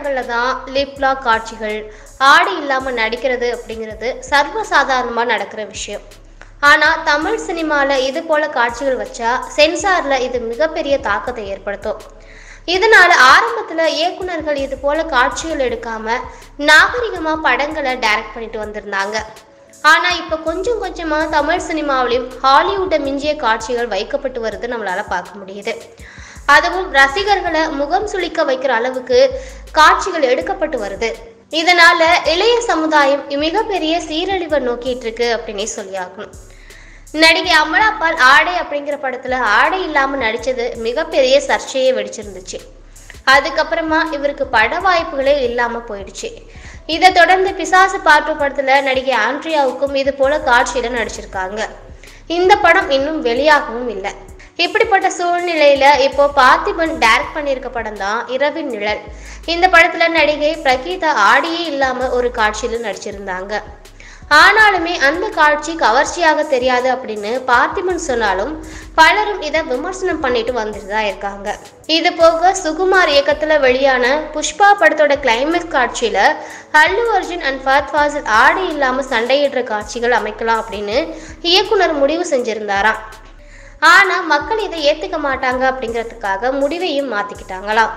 படங்களில் தான் லிப்லாக் காட்சிகள் ஆடை இல்லாமல் நடிக்கிறது அப்படிங்கிறது சர்வசாதாரணமாக நடக்கிற விஷயம் ஆனால் தமிழ் சினிமாவில் இது போல காட்சிகள் வச்சா சென்சாரில் இது மிகப்பெரிய தாக்கத்தை ஏற்படுத்தும் இதனால ஆரம்பத்தில் இயக்குனர்கள் இது போல காட்சிகள் எடுக்காம நாகரிகமாக படங்களை டைரக்ட் பண்ணிட்டு வந்திருந்தாங்க ஆனால் இப்போ கொஞ்சம் கொஞ்சமாக தமிழ் சினிமாவிலையும் ஹாலிவுட்டை மிஞ்சிய காட்சிகள் வைக்கப்பட்டு வருது நம்மளால பார்க்க முடியுது அதுவும் ரசிகர்களை முகம் சுளிக்க வைக்கிற அளவுக்கு காட்சிகள் எடுக்கப்பட்டு வருது இதனால இளைய சமுதாயம் மிகப்பெரிய சீரழிவை நோக்கிட்டு இருக்கு அப்படின்னே சொல்லியாகணும் நடிகை அமலாபால் ஆடை அப்படிங்கிற படத்துல ஆடை இல்லாம நடிச்சது மிகப்பெரிய சர்ச்சையை வெடிச்சிருந்துச்சு அதுக்கப்புறமா இவருக்கு பட வாய்ப்புகளே இல்லாம போயிடுச்சு இதை தொடர்ந்து பிசாசு பாட்டு படத்துல நடிகை ஆண்ட்ரியாவுக்கும் இது போல காட்சியில நடிச்சிருக்காங்க இந்த படம் இன்னும் வெளியாகவும் இல்லை இப்படிப்பட்ட சூழ்நிலையில இப்போ பார்த்திபன் டைரக்ட் பண்ணியிருக்க படம் தான் இரவின் நிழல் இந்த படத்துல நடிகை பிரகீதா ஆடியே இல்லாம ஒரு காட்சியில நடிச்சிருந்தாங்க ஆனாலுமே அந்த காட்சி கவர்ச்சியாக தெரியாது அப்படின்னு பார்த்திபன் சொன்னாலும் பலரும் இதை விமர்சனம் பண்ணிட்டு வந்துட்டு தான் இருக்காங்க இது போக சுகுமார் இயக்கத்துல வெளியான புஷ்பா படத்தோட கிளைமேக்ஸ் காட்சியில அல்லு அர்ஜுன் அண்ட் ஃபஹத் ஃபாசில் ஆடை இல்லாம சண்டையிடுற காட்சிகள் அமைக்கலாம் அப்படின்னு இயக்குனர் முடிவு செஞ்சிருந்தாராம் ஆனா மக்கள் இதை ஏத்துக்க மாட்டாங்க அப்படிங்கிறதுக்காக முடிவையும் மாத்திக்கிட்டாங்களாம்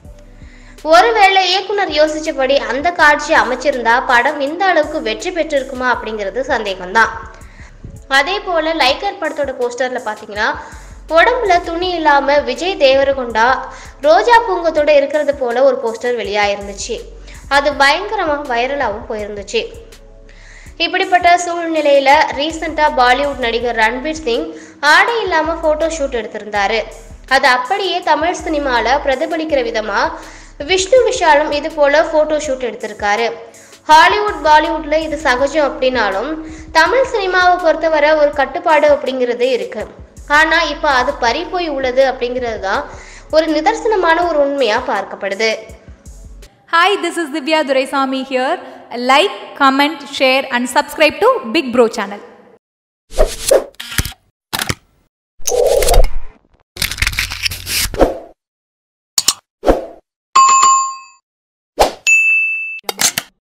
ஒருவேளை இயக்குனர் யோசிச்சபடி அந்த காட்சியை அமைச்சிருந்தா படம் இந்த அளவுக்கு வெற்றி பெற்றிருக்குமா அப்படிங்கிறது சந்தேகம்தான் அதே போல லைக்கர் படத்தோட போஸ்டர்ல பாத்தீங்கன்னா உடம்புல துணி இல்லாம விஜய் தேவரகொண்டா ரோஜா பூங்கத்தோட இருக்கிறது போல ஒரு போஸ்டர் வெளியாயிருந்துச்சு அது பயங்கரமா வைரலாகவும் போயிருந்துச்சு இப்படிப்பட்ட சூழ்நிலையில ரீசெண்டா பாலிவுட் நடிகர் ரன்வீர் சிங் ஆடை இல்லாம போட்டோ ஷூட் எடுத்திருந்தாரு அது அப்படியே தமிழ் சினிமால பிரதிபலிக்கிற விதமா விஷ்ணு விஷாலும் இது போல போட்டோ ஷூட் எடுத்திருக்காரு ஹாலிவுட் பாலிவுட்ல இது சகஜம் அப்படின்னாலும் தமிழ் சினிமாவை பொறுத்தவரை ஒரு கட்டுப்பாடு அப்படிங்கிறது இருக்கு ஆனா இப்போ அது பறி போய் உள்ளது அப்படிங்கிறது தான் ஒரு நிதர்சனமான ஒரு உண்மையா பார்க்கப்படுது Hi, this is Divya Duraisamy here. Like, comment, share, and subscribe to Big Bro channel.